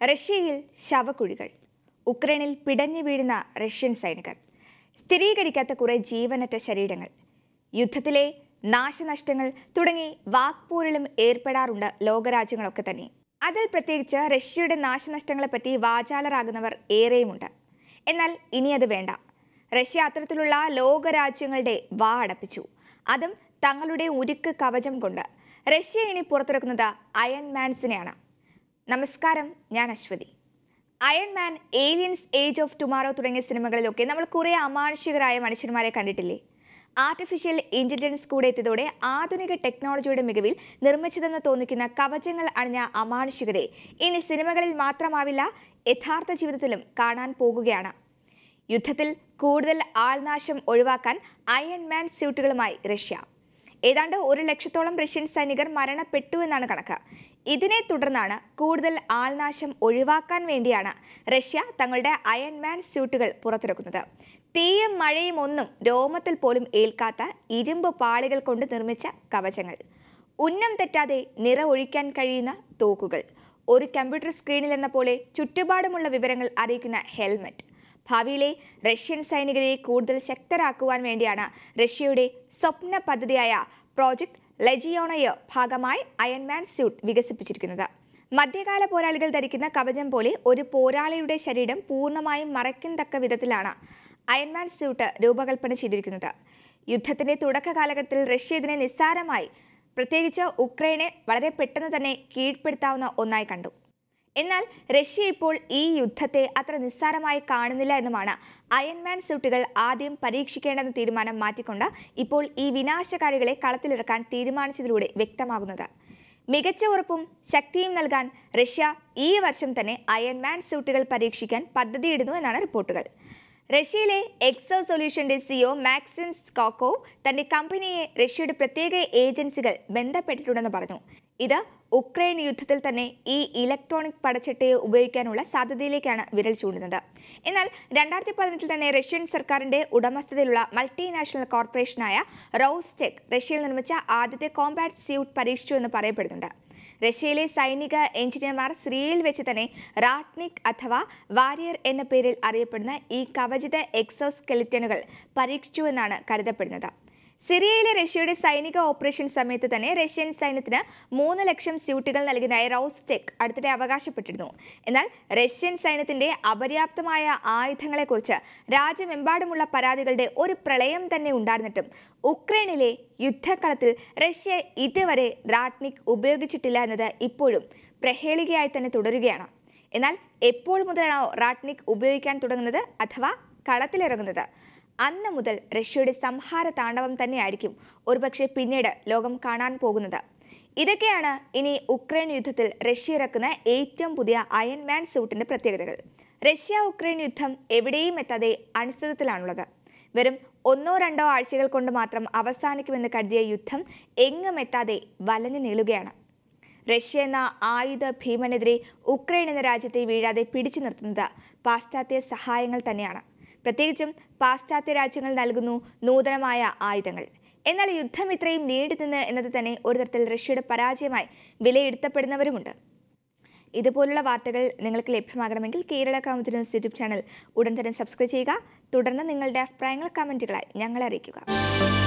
റഷ്യയിൽ ശവക്കുഴികൾ ഉക്രൈനിൽ പിടഞ്ഞു വീഴുന്ന റഷ്യൻ സൈനികർ സ്ഥിരീകരിക്കാത്ത കുറെ ജീവനറ്റ ശരീരങ്ങൾ യുദ്ധത്തിലെ നാശനഷ്ടങ്ങൾ തുടങ്ങി വാക്പോരിലും ഏർപ്പെടാറുണ്ട് ലോകരാജ്യങ്ങളൊക്കെ തന്നെ അതിൽ പ്രത്യേകിച്ച് റഷ്യയുടെ നാശനഷ്ടങ്ങളെപ്പറ്റി വാചാലരാകുന്നവർ ഏറെയുമുണ്ട് എന്നാൽ ഇനി അത് വേണ്ട റഷ്യ അത്തരത്തിലുള്ള ലോകരാജ്യങ്ങളുടെ വാ അടപ്പിച്ചു അതും തങ്ങളുടെ ഉരുക്ക് കവചം കൊണ്ട് റഷ്യ ഇനി പുറത്തിറക്കുന്നത് അയൺ മാൻസിനെയാണ് നമസ്കാരം ഞാൻ Aswathy iron man aliens edge of tomorrow തുടങ്ങിയ സിനിമകളിലൊക്കെ നമ്മൾ കുറേ അമാനുഷികരായ മനുഷ്യന്മാരെ കണ്ടിട്ടില്ലേ ആർട്ടിഫിഷ്യൽ ഇൻ്റലിജൻസ് കൂടെ എത്തിയതോടെ ആധുനിക ടെക്നോളജിയുടെ മികവിൽ നിർമ്മിച്ചതെന്ന് തോന്നിക്കുന്ന കവചങ്ങൾ അണിഞ്ഞ അമാനുഷികരെ ഇനി സിനിമകളിൽ മാത്രമാവില്ല യഥാർത്ഥ ജീവിതത്തിലും കാണാൻ പോകുകയാണ് യുദ്ധത്തിൽ കൂടുതൽ ആൾനാശം ഒഴിവാക്കാൻ അയൺ മാൻ സ്യൂട്ടുകളുമായി റഷ്യ ഏതാണ്ട് ഒരു ലക്ഷത്തോളം റഷ്യൻ സൈനികർ മരണപ്പെട്ടു എന്നാണ് കണക്ക് ഇതിനെ തുടർന്നാണ് കൂടുതൽ ആൾനാശം ഒഴിവാക്കാൻ വേണ്ടിയാണ് റഷ്യ തങ്ങളുടെ അയൺ മാൻ സ്യൂട്ടുകൾ പുറത്തിറക്കുന്നത് തീയും മഴയും ഒന്നും രോമത്തിൽ പോലും ഏൽക്കാത്ത ഇരുമ്പ് പാളികൾ കൊണ്ട് നിർമ്മിച്ച കവചങ്ങൾ ഉന്നം തെറ്റാതെ നിറ ഒഴിക്കാൻ കഴിയുന്ന തോക്കുകൾ ഒരു കമ്പ്യൂട്ടർ സ്ക്രീനിൽ എന്ന പോലെ ചുറ്റുപാടുമുള്ള വിവരങ്ങൾ അറിയിക്കുന്ന ഹെൽമറ്റ് ഭാവിയിലെ റഷ്യൻ സൈനികരെ കൂടുതൽ ശക്തരാക്കുവാൻ വേണ്ടിയാണ് റഷ്യയുടെ സ്വപ്ന പദ്ധതിയായ പ്രോജക്ട് ലജിയോണയ ഭാഗമായി അയൺമാൻ സ്യൂട്ട് വികസിപ്പിച്ചിരിക്കുന്നത് മധ്യകാല പോരാളികൾ ധരിക്കുന്ന കവചം പോലെ ഒരു പോരാളിയുടെ ശരീരം പൂർണ്ണമായും മറയ്ക്കത്തക്ക വിധത്തിലാണ് അയൺമാൻ സ്യൂട്ട് രൂപകൽപ്പന ചെയ്തിരിക്കുന്നത് യുദ്ധത്തിന്റെ തുടക്ക കാലഘട്ടത്തിൽ റഷ്യ ഇതിനെ നിസ്സാരമായി പ്രത്യേകിച്ച് ഉക്രൈനെ വളരെ പെട്ടെന്ന് തന്നെ കീഴ്പ്പെടുത്താവുന്ന ഒന്നായി കണ്ടു എന്നാൽ റഷ്യ ഇപ്പോൾ ഈ യുദ്ധത്തെ അത്ര നിസ്സാരമായി കാണുന്നില്ല എന്നുമാണ് അയൺമാൻ സ്യൂട്ടുകൾ ആദ്യം പരീക്ഷിക്കേണ്ടെന്ന തീരുമാനം മാറ്റിക്കൊണ്ട് ഇപ്പോൾ ഈ വിനാശകാരികളെ കളത്തിലിറക്കാൻ തീരുമാനിച്ചതിലൂടെ വ്യക്തമാകുന്നത് മികച്ച ഉറപ്പും ശക്തിയും നൽകാൻ റഷ്യ ഈ വർഷം തന്നെ അയൺമാൻ സ്യൂട്ടുകൾ പരീക്ഷിക്കാൻ പദ്ധതിയിടുന്നു എന്നാണ് റിപ്പോർട്ടുകൾ റഷ്യയിലെ എക്സോ സൊല്യൂഷന്റെ സിഒ മാക്സിം സ്കോക്കോവ് തന്റെ കമ്പനിയെ റഷ്യയുടെ പ്രത്യേക ഏജൻസികൾ ബന്ധപ്പെട്ടിട്ടുണ്ടെന്ന് പറഞ്ഞു ഇത് ഉക്രൈൻ യുദ്ധത്തിൽ തന്നെ ഈ ഇലക്ട്രോണിക് പടച്ചട്ടയെ ഉപയോഗിക്കാനുള്ള സാധ്യതയിലേക്കാണ് വിരൽ ചൂണ്ടുന്നത് എന്നാൽ രണ്ടായിരത്തി പതിനെട്ടിൽ തന്നെ റഷ്യൻ സർക്കാരിന്റെ ഉടമസ്ഥതയിലുള്ള മൾട്ടിനാഷണൽ കോർപ്പറേഷനായ റോസ്റ്റെക് റഷ്യയിൽ നിർമ്മിച്ച ആദ്യത്തെ കോമ്പാറ്റ് സ്യൂട്ട് പരീക്ഷിച്ചു എന്ന് പറയപ്പെടുന്നുണ്ട് റഷ്യയിലെ സൈനിക എഞ്ചിനീയർമാർ സിറിയയിൽ വെച്ച് തന്നെ റാട്നിക് അഥവാ വാരിയർ എന്ന പേരിൽ അറിയപ്പെടുന്ന ഈ കവചിത എക്സോസ്കെലിറ്റനുകൾ പരീക്ഷിച്ചു എന്നാണ് കരുതപ്പെടുന്നത് സിറിയയിലെ റഷ്യയുടെ സൈനിക ഓപ്പറേഷൻ സമയത്ത് തന്നെ റഷ്യൻ സൈന്യത്തിന് മൂന്ന് ലക്ഷം സ്യൂട്ടുകൾ നൽകിയതായി റോസ്റ്റെക് അടുത്തിടെ അവകാശപ്പെട്ടിരുന്നു എന്നാൽ റഷ്യൻ സൈന്യത്തിന്റെ അപര്യാപ്തമായ ആയുധങ്ങളെക്കുറിച്ച് രാജ്യമെമ്പാടുമുള്ള പരാതികളുടെ ഒരു പ്രളയം തന്നെ ഉണ്ടായിരുന്നിട്ടും ഉക്രൈനിലെ യുദ്ധക്കളത്തിൽ റഷ്യ ഇതുവരെ റാട്നിക് ഉപയോഗിച്ചിട്ടില്ല എന്നത് ഇപ്പോഴും പ്രഹേളികയായി തന്നെ തുടരുകയാണ് എന്നാൽ എപ്പോൾ മുതലാണോ റാട്നിക് ഉപയോഗിക്കാൻ തുടങ്ങുന്നത് അഥവാ കളത്തിലിറങ്ങുന്നത് അന്ന് മുതൽ റഷ്യയുടെ സംഹാര താണ്ഡവം തന്നെയായിരിക്കും ഒരുപക്ഷെ പിന്നീട് ലോകം കാണാൻ പോകുന്നത് ഇതൊക്കെയാണ് ഇനി ഉക്രൈൻ യുദ്ധത്തിൽ റഷ്യ ഇറക്കുന്ന ഏറ്റവും പുതിയ അയൺ മാൻ സൂട്ടിന്റെ പ്രത്യേകതകൾ റഷ്യ ഉക്രൈൻ യുദ്ധം എവിടെയും എത്താതെ അനിശ്ചിതത്തിലാണുള്ളത് വെറും ഒന്നോ രണ്ടോ ആഴ്ചകൾ കൊണ്ട് മാത്രം അവസാനിക്കുമെന്ന് കരുതിയ യുദ്ധം എങ്ങും എത്താതെ വലഞ്ഞു നീളുകയാണ് റഷ്യ എന്ന ആയുധ ഭീമനെതിരെ ഉക്രൈൻ എന്ന രാജ്യത്തെ വീഴാതെ പിടിച്ചു നിർത്തുന്നത് പാശ്ചാത്യ സഹായങ്ങൾ തന്നെയാണ് പ്രത്യേകിച്ചും പാശ്ചാത്യ രാജ്യങ്ങൾ നൽകുന്നു നൂതനമായ ആയുധങ്ങൾ എന്നാൽ യുദ്ധം ഇത്രയും നീണ്ടുനിന്ന് എന്നത് തന്നെ ഒരു തരത്തിൽ റഷ്യയുടെ പരാജയമായി വിലയിരുത്തപ്പെടുന്നവരുമുണ്ട് ഇതുപോലുള്ള വാർത്തകൾ നിങ്ങൾക്ക് ലഭ്യമാകണമെങ്കിൽ Kerala Kaumudi news YouTube channel ഉടൻ തന്നെ സബ്സ്ക്രൈബ് ചെയ്യുക തുടർന്ന് നിങ്ങളുടെ അഭിപ്രായങ്ങൾ കമൻറ്റുകളായി ഞങ്ങളെ അറിയിക്കുക